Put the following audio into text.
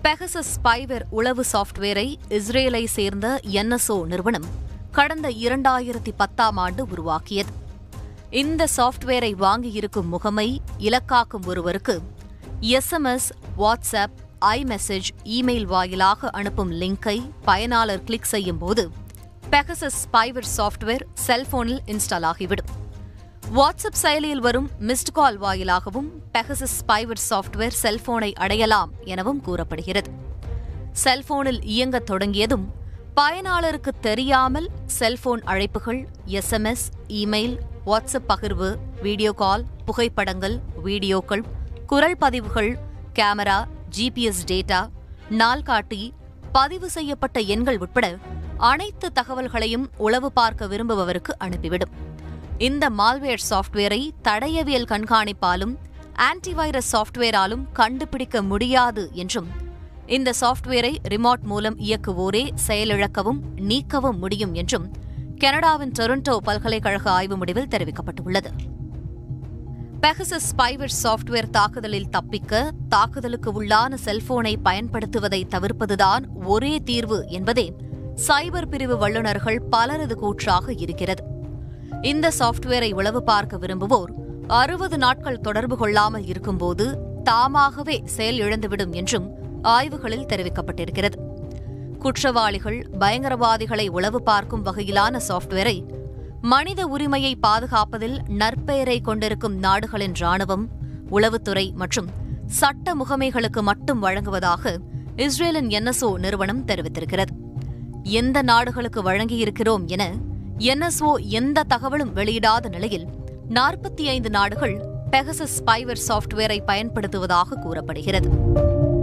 Pegasus spyware உளவு சாஃப்ட்வேரை இஸ்ரேலை சேர்ந்த என்எஸ்ஓ நிறுவனம் கடந்த இரண்டாயிரத்தி பத்தாம் ஆண்டு உருவாக்கியது இந்த சாஃப்ட்வேரை வாங்கியிருக்கும் முகமை இலக்காக்கும் ஒருவருக்கு எஸ்எம்எஸ் வாட்ஸ்அப் ஐமெசேஜ் இமெயில் வாயிலாக அனுப்பும் லிங்கை பயனாளர் கிளிக் செய்யும் போது பெகசஸ் ஸ்பைவர் சாஃப்ட்வேர் செல்போனில் இன்ஸ்டால் ஆகிவிடும் வாட்ஸ்அப் செயலியில் வரும் மிஸ்ட் கால் வாயிலாகவும் பெகசஸ் ஸ்பைவர் சாஃப்ட்வேர் செல்போனை அடையலாம் எனவும் கூறப்படுகிறது செல்போனில் இயங்கத் தொடங்கியதும் பயனாளருக்கு தெரியாமல் செல்போன் அழைப்புகள் எஸ்எம்எஸ் இமெயில் வாட்ஸ்அப் பகிர்வு வீடியோ கால் புகைப்படங்கள் வீடியோக்கள் குரல் பதிவுகள் கேமரா ஜிபிஎஸ் டேட்டா நாள்காட்டி பதிவு செய்யப்பட்ட எண்கள் உட்பட அனைத்து தகவல்களையும் உளவு பார்க்க விரும்புபவருக்கு அனுப்பிவிடும் இந்த மால்வேர் சாஃப்ட்வேரை தடயவியல் கண்காணிப்பாலும் ஆன்டிவைரஸ் சாஃப்ட்வேராலும் கண்டுபிடிக்க முடியாது என்றும் இந்த சாஃப்ட்வேரை ரிமோட் மூலம் இயக்குவோரே செயலிழக்கவும் நீக்கவும் முடியும் என்றும் கனடாவின் டொரண்டோ பல்கலைக்கழக ஆய்வு முடிவில் தெரிவிக்கப்பட்டுள்ளது பெகசஸ் ஸ்பைவர் சாஃப்ட்வேர் தாக்குதலில் தப்பிக்க தாக்குதலுக்கு உள்ளான செல்போனை பயன்படுத்துவதை தவிர்ப்பதுதான் ஒரே தீர்வு என்பதே சைபர் பிரிவு வல்லுநர்கள் பலரது கூற்றாக இருக்கிறது இந்த சாஃப்ட்வேரை உளவு பார்க்க விரும்புவோர் அறுபது நாட்கள் தொடர்பு கொள்ளாமல் இருக்கும்போது தாமாகவே செயல் இழந்துவிடும் என்றும் ஆய்வுகளில் தெரிவிக்கப்பட்டிருக்கிறது குற்றவாளிகள் பயங்கரவாதிகளை உளவு பார்க்கும் வகையிலான சாஃப்ட்வேரை மனித உரிமையை பாதுகாப்பதில் நற்பெயரை கொண்டிருக்கும் நாடுகளின் ராணுவம் உளவுத்துறை மற்றும் சட்ட முகமைகளுக்கு மட்டும் வழங்குவதாக இஸ்ரேலின் என்எஸ்ஓ நிறுவனம் தெரிவித்திருக்கிறது எந்த நாடுகளுக்கு வழங்கியிருக்கிறோம் என என்எஸ்ஓ எந்த தகவலும் வெளியிடாத நிலையில் நாற்பத்தி ஐந்து நாடுகள் பெகசஸ் ஸ்பைவர் சாஃப்ட்வேரை பயன்படுத்துவதாக கூறப்படுகிறது